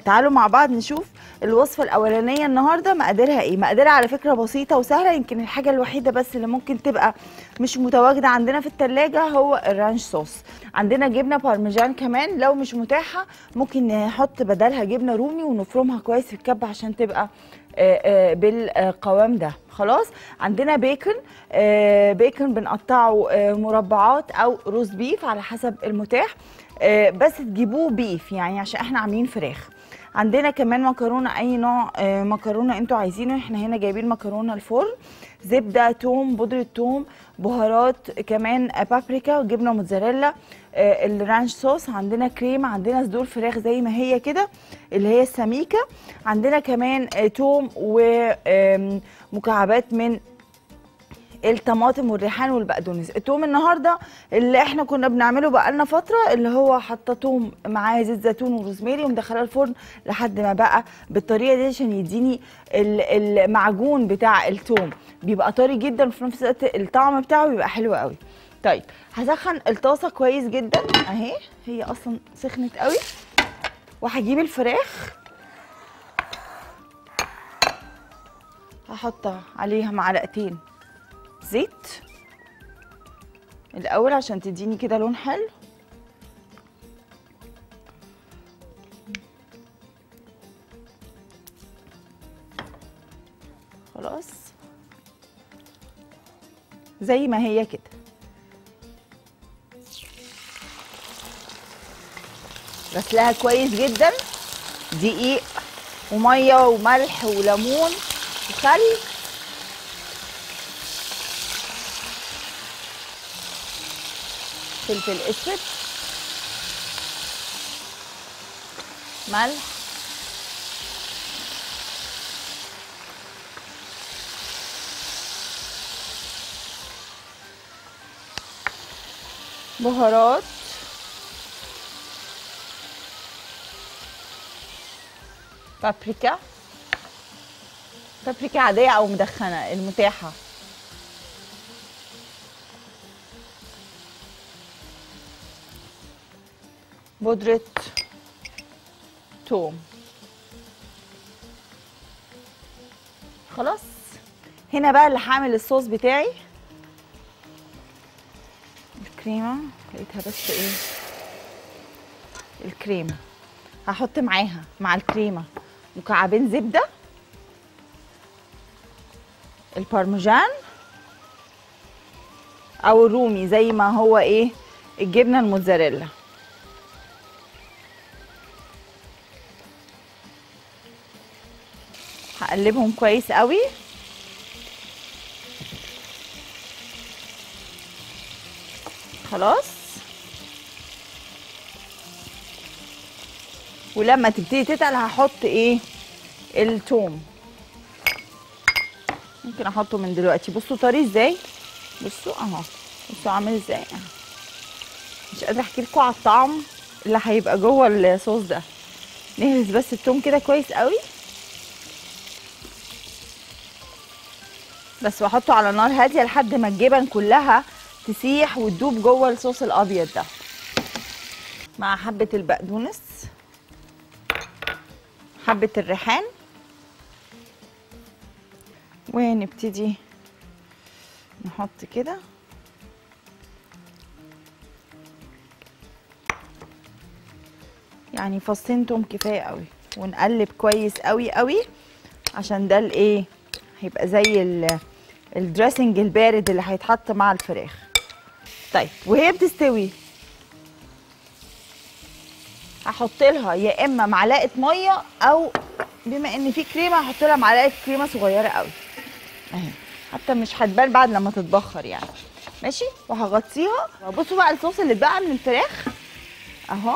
تعالوا مع بعض نشوف الوصفه الاولانيه النهارده مقاديرها ايه مقاديرها على فكره بسيطه وسهله يمكن الحاجه الوحيده بس اللي ممكن تبقى مش متواجده عندنا في التلاجة هو الرانش صوص عندنا جبنه بارميجان كمان لو مش متاحه ممكن نحط بدلها جبنه رومي ونفرمها كويس في الكب عشان تبقى آه، آه، بالقوام ده خلاص عندنا بيكن آه، بيكن بنقطعه آه، مربعات او روز بيف على حسب المتاح آه، بس تجيبوه بيف يعني عشان احنا عاملين فراخ عندنا كمان مكرونه اي نوع آه، مكرونه انتوا عايزينه احنا هنا جايبين مكرونه الفرن زبده توم بودره توم بهارات كمان آه، بابريكا وجبنه موتزاريلا آه، الرانش صوص عندنا كريمه عندنا صدور فراخ زي ما هي كده اللي هي السميكه عندنا كمان آه، توم ومكعبات من الطماطم والريحان والبقدونس التوم النهارده اللي احنا كنا بنعمله بقالنا فتره اللي هو حاطه توم معاه زيت زيتون وروزماري ومدخلاه الفرن لحد ما بقى بالطريقه دي عشان يديني ال- المعجون بتاع التوم بيبقى طري جدا وفي نفس الوقت الطعم بتاعه بيبقى حلو قوي طيب هسخن الطاسه كويس جدا اهي هي اصلا سخنت قوي وهجيب الفراخ هحط عليها معلقتين زيت الاول عشان تديني كده لون حلو خلاص زي ما هي كده غسلها كويس جدا دقيق وميه وملح وليمون وخل فلفل اسود ملح بهارات بابريكا بابريكا عادية أو مدخنة المتاحة بودرة توم خلاص هنا بقى اللي هعمل الصوص بتاعي الكريمة لقيتها بس ايه الكريمة هحط معاها مع الكريمة مكعبين زبدة البارميجان او الرومي زي ما هو ايه الجبنة الموتزاريلا هقلبهم كويس قوي خلاص ولما تبتدي تتقل هحط ايه التوم ممكن احطه من دلوقتي بصوا طري ازاي بصوا اهو بصوا عامل ازاي أهو. مش قادره احكي لكم على الطعم اللي هيبقى جوه الصوص ده نهرس بس التوم كده كويس قوي بس واحطه على نار هاديه لحد ما الجبن كلها تسيح وتدوب جوه الصوص الابيض ده مع حبه البقدونس حبه الريحان ونبتدي نحط كده يعني فصين توم كفايه قوي ونقلب كويس قوي قوي عشان ده الايه هيبقى زي ال- الدريسنج البارد اللي هيتحط مع الفراخ طيب وهي بتستوي هحط لها يا اما معلقه ميه او بما ان في كريمه هحط لها معلقه كريمه صغيره قوي اهي حتى مش هتبان بعد لما تتبخر يعني ماشي وهغطيها بصوا بقى الصوص اللي اتبقى من الفراخ اهو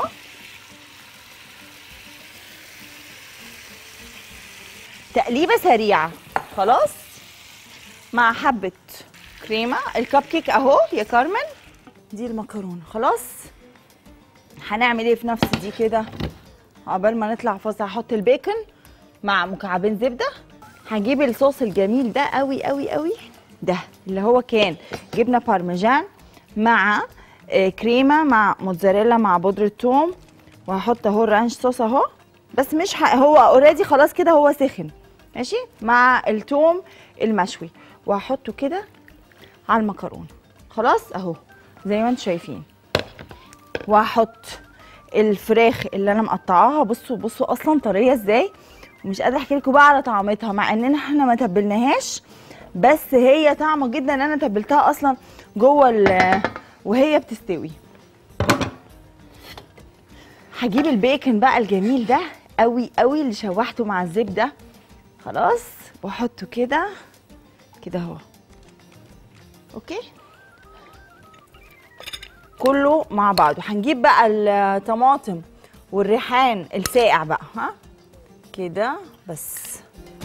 تقليبه سريعه خلاص مع حبه كريمه الكب كيك اهو يا كارمن دي المكرونه خلاص هنعمل ايه في نفس دي كده عقبال ما نطلع فاصل هحط البيكن مع مكعبين زبده هجيب الصوص الجميل ده قوي قوي قوي ده اللي هو كان جبنه بارميجان مع آه، كريمه مع موتزاريلا مع بودره ثوم وهحط اهو الرانش صوص اهو بس مش ح... هو اوريدي خلاص كده هو سخن ماشي مع التوم المشوي وهحطه كده على المكرونه خلاص اهو زي ما انتم شايفين وهحط الفراخ اللي انا مقطعاها بصوا بصوا اصلا طريه ازاي ومش قادره احكي لكم بقى على طعمتها مع اننا احنا ما تبلناهاش بس هي طعمه جدا انا تبلتها اصلا جوه ال- وهي بتستوي هجيب البيكن بقى الجميل ده قوي قوي اللي شوحته مع الزبده خلاص واحطه كده كده اهو اوكي كله مع بعضه هنجيب بقى الطماطم والريحان الساقع بقى ها كده بس